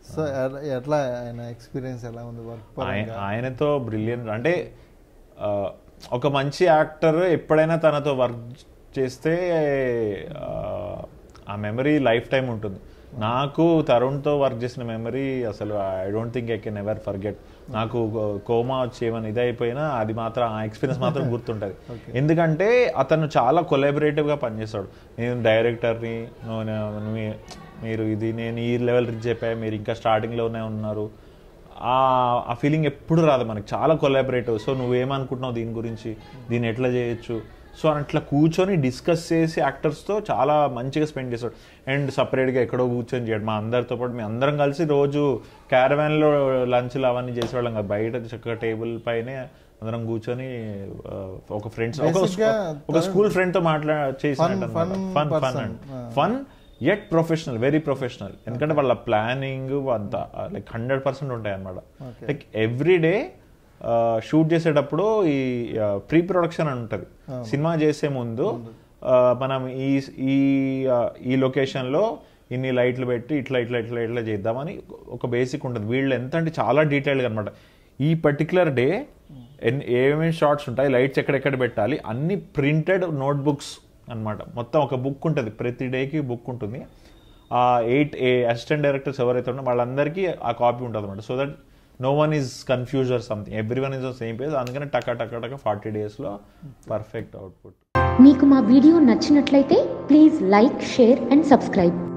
So ఎ- ఎట్లా ఆయన experience ఎలా ఉంది వర్క్ ఆయన ఆయనతో బ్రిలియంట్ అంటే ఆ, ఒక మంచి యాక్టర్ ఎప్పుడైనా తనతో వర్క్ చేస్తే ఆ, ఆ మెమరీ లైఫ్ టైం ఉంటుంది నాకు తరుణ్తో వర్క్ చేసిన మెమరీ అసలు I don't think I can ever forget నాకు కోమా వచ్చి ఏమైనా ఇది అయిపోయినా అది మాత్రం ఆ ఎక్స్పీరియన్స్ మాత్రం గుర్తుంటుంది ఎందుకంటే అతను చాలా కొలాబరేటివ్గా పనిచేస్తాడు నేను డైరెక్టర్ని నువ్వు మీరు ఇది నేను ఈ లెవెల్ రీచ్ అయిపోయా మీరు ఇంకా స్టార్టింగ్లోనే ఉన్నారు ఆ ఆ ఫీలింగ్ ఎప్పుడు రాదు మనకి చాలా కొలాబరేటివ్ సో నువ్వేమనుకుంటున్నావు దీని గురించి దీన్ని ఎట్లా చేయొచ్చు సో అట్లా కూర్చొని డిస్కస్ చేసి యాక్టర్స్తో చాలా మంచిగా స్పెండ్ చేస్తాడు అండ్ సపరేట్గా ఎక్కడో కూర్చొని చేయడం మా అందరితో పాటు మేము అందరం కలిసి రోజు క్యారవాన్లో లంచ్లు అవన్నీ చేసేవాళ్ళం కదా బయట చక్కగా టేబుల్ పైనే అందరం కూర్చొని ఆ, ఒక ఫ్రెండ్స్ ఒక Basically, ఒక స్కూల్ ఫ్రెండ్తో మాట్లా చేసినట్టు fun fun fun person. And fun at professional very professional ఎందుకంటే వాళ్ళ ప్లానింగ్ అంతా లైక్ హండ్రెడ్ పర్సెంట్ ఉంటాయి అనమాట Okay. Like every day shoot చేసేటప్పుడు ఈ ప్రీ ప్రొడక్షన్ అని ఉంటుంది సినిమా చేసే ముందు ఆ, మనం ఈ ఈ ఆ, ఈ లొకేషన్లో ఇన్ని లైట్లు పెట్టి ఇట్లా ఇట్లా ఇట్లా ఇట్లా చేద్దామని ఒక బేసిక్ ఉంటుంది వీళ్ళు ఎంత అంటే చాలా డీటెయిల్గా అనమాట ఈ పర్టికులర్ డే ఏమేమి షార్ట్స్ ఉంటాయి లైట్స్ ఎక్కడెక్కడ పెట్టాలి అన్ని ప్రింటెడ్ నోట్బుక్స్ అన్నమాట మొత్తం ఒక బుక్ ఉంటుంది ప్రతి డేకి బుక్ ఉంటుంది ఆ ఎయిట్ ఏ అసిస్టెంట్ డైరెక్టర్స్ ఎవరైతే ఉన్నారో వాళ్ళందరికీ ఆ కాపీ ఉంటుంది అనమాట so that no one is confuse or something every one is same page అందుకని టక టక టక ఫార్టీ డేస్లో పర్ఫెక్ట్ అవుట్పుట్ మీకు మా వీడియో నచ్చినట్లయితే please like share and subscribe